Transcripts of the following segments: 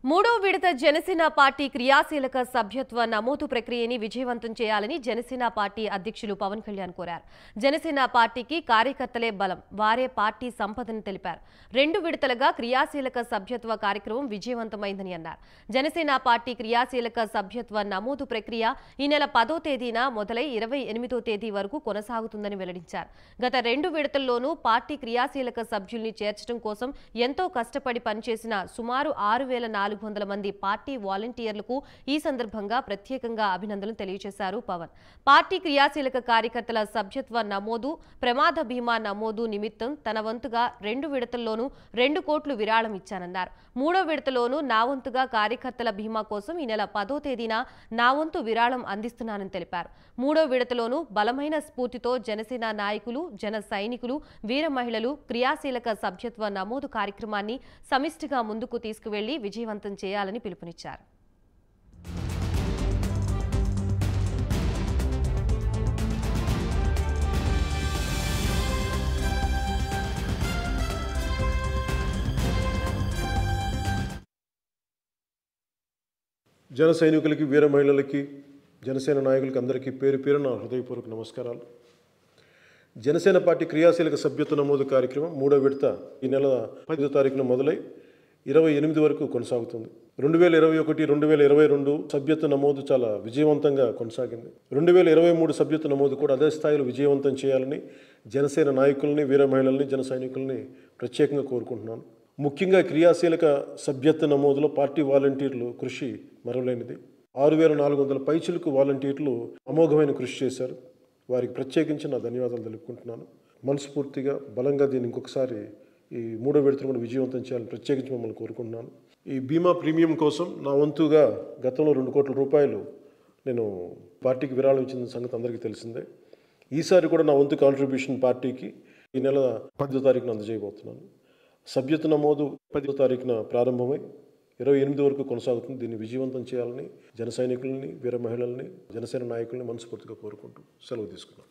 మూడో విడత జనసేన పార్టీ క్రియాశీలక సభ్యత్వ నమోదు ప్రక్రియని విజయవంతం చేయాలని జనసేన పార్టీ అధ్యక్షులు పవన్ కళ్యాణ్ కోరారు జనసేన పార్టీకి కార్యకర్తలే బలం వారే పార్టీ సంపదని తెలిపారు రెండు విడతలుగా క్రియాశీలక సభ్యత్వ కార్యక్రమం విజయవంతమైందని అన్నారు జనసేన పార్టీ క్రియాశీలక సభ్యత్వ నమోదు ప్రక్రియ ఈ నెల పదో తేదీన మొదలై ఇరవై ఎనిమిదో తేదీ వరకు కొనసాగుతుందని వెల్లడించారు గత రెండు విడతల్లోనూ పార్టీ క్రియాశీలక సభ్యుల్ని చేర్చడం కోసం ఎంతో కష్టపడి పనిచేసిన సుమారు ఆరు వేల నాలుగు వందల మంది పార్టీ వాలంటీర్లకు ఈ సందర్భంగా ప్రత్యేకంగా అభినందనలు తెలియజేశారు పవన్ పార్టీ క్రియాశీలక కార్యకర్తల సభ్యత్వ నమోదు ప్రమాద బీమా నమోదు నిమిత్తం తన వంతుగా రెండు విడతల్లోనూ రెండు కోట్లు విరాళం ఇచ్చానన్నారు మూడో విడతలోనూ నా వంతుగా కార్యకర్తల బీమా కోసం ఈ నెల పదో తేదీన నా వంతు విరాళం అందిస్తున్నానని తెలిపారు మూడో విడతలోనూ బలమైన స్ఫూర్తితో జనసేన నాయకులు జన సైనికులు వీర మహిళలు క్రియాశీలక సభ్యత్వ నమోదు కార్యక్రమాన్ని సమిష్టిగా ముందుకు తీసుకువెళ్లి విజయవంతం చేయాలని పిలుపునిచ్చారు జన సైనికులకి వీర మహిళలకి జనసేన నాయకులకి అందరికీ పేరు పేరు నా హృదయపూర్వక నమస్కారాలు జనసేన పార్టీ క్రియాశీలక సభ్యత్వ నమోదు కార్యక్రమం మూడో విడత ఈ నెల పదో తారీఖున మొదలై ఇరవై ఎనిమిది వరకు కొనసాగుతుంది రెండు వేల ఇరవై ఒకటి రెండు వేల ఇరవై రెండు సభ్యత్వ నమోదు చాలా విజయవంతంగా కొనసాగింది రెండు వేల ఇరవై మూడు సభ్యత్వ నమోదు కూడా అదే స్థాయిలో విజయవంతం చేయాలని జనసేన నాయకుల్ని వీర మహిళల్ని జన సైనికుల్ని ప్రత్యేకంగా కోరుకుంటున్నాను ముఖ్యంగా క్రియాశీలక సభ్యత్వ నమోదులో పార్టీ వాలంటీర్లు కృషి మరవలేనిది ఆరు వేల నాలుగు వందల పైచులకు వాలంటీర్లు అమోఘమైన కృషి చేశారు వారికి ప్రత్యేకించి నా ధన్యవాదాలు తెలుపుకుంటున్నాను మనస్ఫూర్తిగా బలంగా దీన్ని ఇంకొకసారి ఈ మూడో విడతను కూడా విజయవంతం చేయాలని ప్రత్యేకించి మిమ్మల్ని కోరుకుంటున్నాను ఈ బీమా ప్రీమియం కోసం నా వంతుగా గతంలో రెండు కోట్ల రూపాయలు నేను పార్టీకి విరాళం ఇచ్చిన సంగతి అందరికీ తెలిసిందే ఈసారి కూడా నా వంతు కాంట్రిబ్యూషన్ పార్టీకి ఈ నెల పదో తారీఖున అందజేయబోతున్నాను సభ్యత్వ నమోదు పదో తారీఖున ప్రారంభమై ఇరవై ఎనిమిది వరకు కొనసాగుతుంది దీన్ని విజయవంతం చేయాలని జన సైనికులని వీర మహిళల్ని జనసేన నాయకుల్ని మనస్ఫూర్తిగా కోరుకుంటూ సెలవు తీసుకున్నాను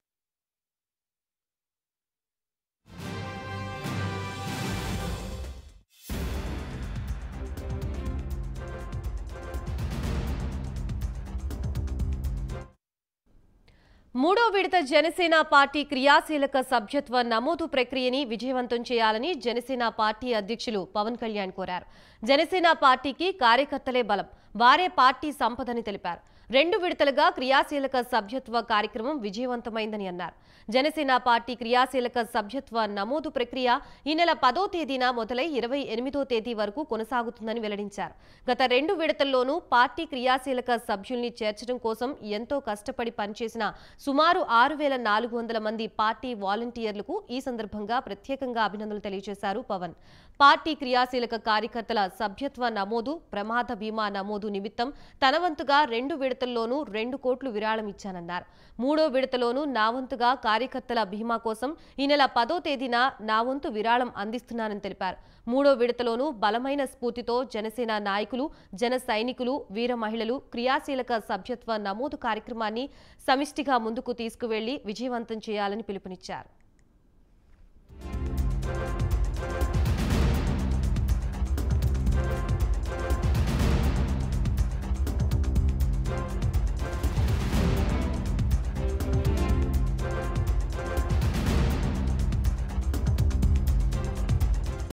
మూడో విడత జనసేన పార్టీ క్రియాశీలక సభ్యత్వ నమోదు ప్రక్రియని విజయవంతం చేయాలని జనసేన పార్టీ అధ్యక్షులు పవన్ కళ్యాణ్ కోరారు జనసేన పార్టీకి కార్యకర్తలే బలం వారే పార్టీ సంపదని తెలిపారు రెండు విడతలుగా క్రియాశీలక సభ్యత్వ కార్యక్రమం విజయవంతమైందని అన్నారు జనసేన పార్టీ క్రియాశీలక సభ్యత్వ నమోదు ప్రక్రియ ఈ నెల పదో తేదీన మొదలై ఇరవై ఎనిమిదో తేదీ వరకు కొనసాగుతుందని వెల్లడించారు గత రెండు విడతల్లోనూ పార్టీ క్రియాశీలక సభ్యుల్ని చేర్చడం కోసం ఎంతో కష్టపడి పనిచేసిన సుమారు ఆరు వేల నాలుగు వందల మంది పార్టీ వాలంటీర్లకు ఈ సందర్భంగా ప్రత్యేకంగా అభినందనలు తెలియజేశారు పవన్ పార్టీ క్రియాశీలక కార్యకర్తల సభ్యత్వ నమోదు ప్రమాద బీమా నమోదు నిమిత్తం తన వంతుగా రెండు విడతల్లోనూ రెండు కోట్లు విరాళం ఇచ్చానన్నారు మూడో విడతలోనూ నా వంతుగా కార్యకర్తల బీమా కోసం ఈ నెల పదో తేదీన నా వంతు విరాళం అందిస్తున్నానని తెలిపారు మూడో విడతలోనూ బలమైన స్ఫూర్తితో జనసేన నాయకులు జన సైనికులు వీర మహిళలు క్రియాశీలక సభ్యత్వ నమోదు కార్యక్రమాన్ని సమిష్టిగా ముందుకు తీసుకువెళ్లి విజయవంతం చేయాలని పిలుపునిచ్చారు